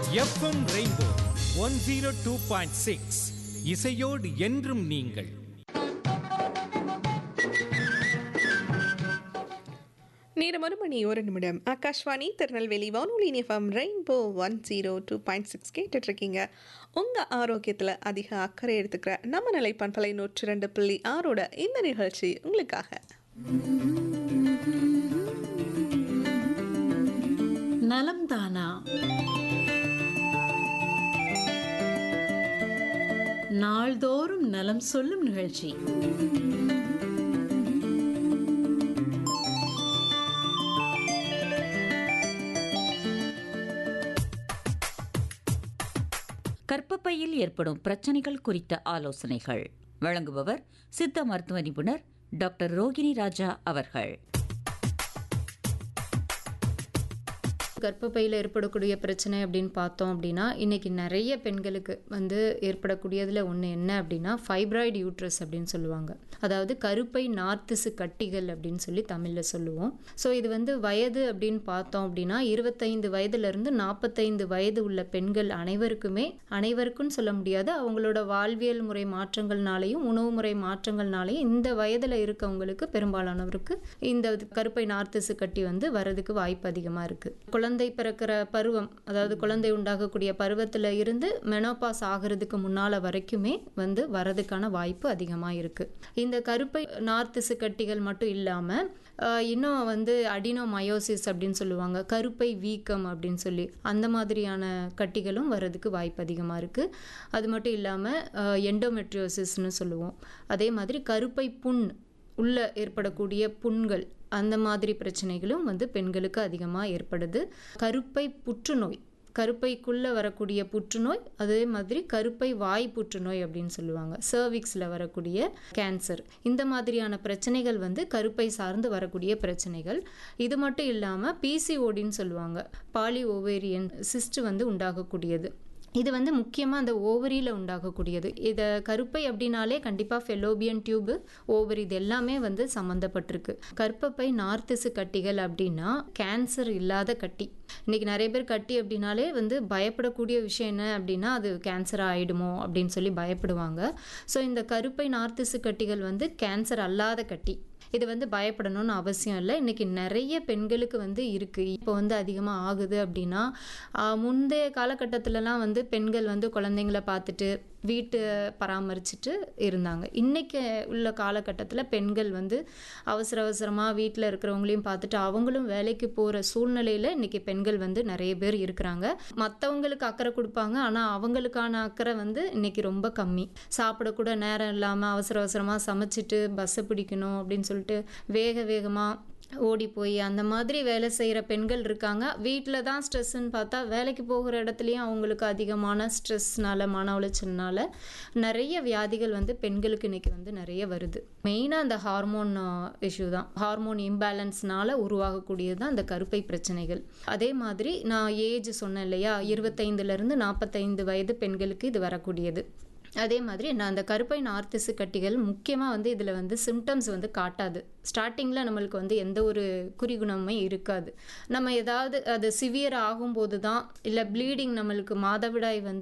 FM rainbow one zero two point six இசையோடு என்றும் நீங்கள் நேரம் ஒரு மணி ஒரு நிமிடம் ஆகாஷ்வாணி திருநெல்வேலி வானொலி FM rainbow one zero two point six கேட்டுட்ருக்கீங்க உங்கள் ஆரோக்கியத்தில் அதிக அக்கறை எடுத்துக்கிற நம்ம நிலை பண்பலை நூற்றி ரெண்டு புள்ளி ஆறோட இந்த நிகழ்ச்சி உங்களுக்காக நலம் தானா நாள்தோறும் நலம் சொல்லும் நிகழ்ச்சி கர்ப்பப்பையில் ஏற்படும் பிரச்சனைகள் குறித்த ஆலோசனைகள் வழங்குபவர் சித்த மருத்துவ நிபுணர் டாக்டர் ரோகிணி ராஜா அவர்கள் கர்ப்பப்பையில் ஏற்படக்கூடிய பிரச்சனை அப்படின்னு பார்த்தோம் அப்படின்னா இன்றைக்கி நிறைய பெண்களுக்கு வந்து ஏற்படக்கூடியதில் ஒன்று என்ன அப்படின்னா ஃபைப்ராய்டு யூட்ரஸ் அப்படின்னு சொல்லுவாங்க அதாவது கருப்பை நார்த்திசு கட்டிகள் அப்படின்னு சொல்லி தமிழில் சொல்லுவோம் ஸோ இது வந்து வயது அப்படின்னு பார்த்தோம் அப்படின்னா இருபத்தைந்து வயதுலேருந்து நாற்பத்தைந்து வயது உள்ள பெண்கள் அனைவருக்குமே அனைவருக்கும் சொல்ல முடியாது அவங்களோட வாழ்வியல் முறை மாற்றங்கள்னாலையும் உணவு முறை மாற்றங்கள்னாலையும் இந்த வயதில் இருக்கவங்களுக்கு பெரும்பாலானவருக்கு இந்த கருப்பை நார்த்திசு கட்டி வந்து வரதுக்கு வாய்ப்பு அதிகமாக இருக்குது குழந்தை பிறக்கிற பருவம் அதாவது குழந்தை உண்டாகக்கூடிய பருவத்தில் இருந்து மெனோபாஸ் ஆகிறதுக்கு முன்னால் வரைக்குமே வந்து வரதுக்கான வாய்ப்பு அதிகமாக இருக்குது இந்த கருப்பை நார்த்திசு கட்டிகள் மட்டும் இல்லாமல் இன்னும் வந்து அடினோமயோசிஸ் அப்படின்னு சொல்லுவாங்க கருப்பை வீக்கம் அப்படின்னு சொல்லி அந்த மாதிரியான கட்டிகளும் வரதுக்கு வாய்ப்பு அதிகமாக இருக்குது அது மட்டும் இல்லாமல் எண்டோமெட்ரியோசிஸ்னு சொல்லுவோம் அதே மாதிரி கருப்பை புண் உள்ள ஏற்படக்கூடிய புண்கள் அந்த மாதிரி பிரச்சனைகளும் வந்து பெண்களுக்கு அதிகமாக ஏற்படுது கருப்பை புற்றுநோய் கருப்பைக்குள்ளே வரக்கூடிய புற்றுநோய் அதே மாதிரி கருப்பை வாய் புற்றுநோய் அப்படின்னு சொல்லுவாங்க சர்விக்ஸில் வரக்கூடிய கேன்சர் இந்த மாதிரியான பிரச்சனைகள் வந்து கருப்பை சார்ந்து வரக்கூடிய பிரச்சனைகள் இது மட்டும் இல்லாமல் பிசிஓடின்னு சொல்லுவாங்க பாலி ஓவேரியன் சிஸ்ட் வந்து உண்டாகக்கூடியது இது வந்து முக்கியமாக அந்த ஓவரியில் உண்டாகக்கூடியது இதை கருப்பை அப்படின்னாலே கண்டிப்பாக ஃபெலோபியன் டியூபு ஓவரி இது எல்லாமே வந்து சம்மந்தப்பட்டிருக்கு கர்ப்பப்பை நார்த்திசு கட்டிகள் அப்படின்னா கேன்சர் இல்லாத கட்டி இன்றைக்கி நிறைய பேர் கட்டி அப்படின்னாலே வந்து பயப்படக்கூடிய விஷயம் என்ன அப்படின்னா அது கேன்சர் ஆகிடுமோ அப்படின்னு சொல்லி பயப்படுவாங்க ஸோ இந்த கருப்பை நார்த்திசு கட்டிகள் வந்து கேன்சர் அல்லாத கட்டி இது வந்து பயப்படணும்னு அவசியம் இல்லை இன்றைக்கி நிறைய பெண்களுக்கு வந்து இருக்குது இப்போ வந்து அதிகமாக ஆகுது அப்படின்னா முந்தைய காலகட்டத்திலலாம் வந்து பெண்கள் வந்து குழந்தைங்கள பார்த்துட்டு வீட்டு பராமரிச்சுட்டு இருந்தாங்க இன்றைக்கி உள்ள காலகட்டத்தில் பெண்கள் வந்து அவசர அவசரமாக வீட்டில் இருக்கிறவங்களையும் பார்த்துட்டு அவங்களும் வேலைக்கு போகிற சூழ்நிலையில் இன்றைக்கி பெண்கள் வந்து நிறைய பேர் இருக்கிறாங்க மற்றவங்களுக்கு அக்கறை கொடுப்பாங்க ஆனால் அவங்களுக்கான அக்கறை வந்து இன்றைக்கி ரொம்ப கம்மி சாப்பிடக்கூட நேரம் இல்லாமல் அவசர அவசரமாக சமைச்சிட்டு பஸ்ஸை பிடிக்கணும் அப்படின்னு சொல்லிட்டு வேக வேகமாக ஓடி போய் அந்த மாதிரி வேலை செய்கிற பெண்கள் இருக்காங்க வீட்டில் தான் ஸ்ட்ரெஸ்ஸுன்னு பார்த்தா வேலைக்கு போகிற இடத்துலையும் அவங்களுக்கு அதிகமான ஸ்ட்ரெஸ்னால மன உளைச்சல்னால நிறைய வியாதிகள் வந்து பெண்களுக்கு இன்றைக்கி வந்து நிறைய வருது மெயினாக அந்த ஹார்மோன் இஷ்யூ தான் ஹார்மோன் இம்பேலன்ஸ்னால உருவாகக்கூடியது தான் அந்த கருப்பை பிரச்சனைகள் அதே மாதிரி நான் ஏஜ் சொன்னேன் இல்லையா இருபத்தைந்துலேருந்து நாற்பத்தைந்து வயது பெண்களுக்கு இது வரக்கூடியது அதே மாதிரி நான் அந்த கருப்பை நார்த்திசு கட்டிகள் முக்கியமாக வந்து இதில் வந்து சிம்டம்ஸ் வந்து காட்டாது ஸ்டார்டிங்கில் நம்மளுக்கு வந்து எந்த ஒரு குறிகுணமே இருக்காது நம்ம ஏதாவது அது சிவியர் ஆகும்போது தான் இல்லை ப்ளீடிங் நம்மளுக்கு மாதவிடாய் வந்து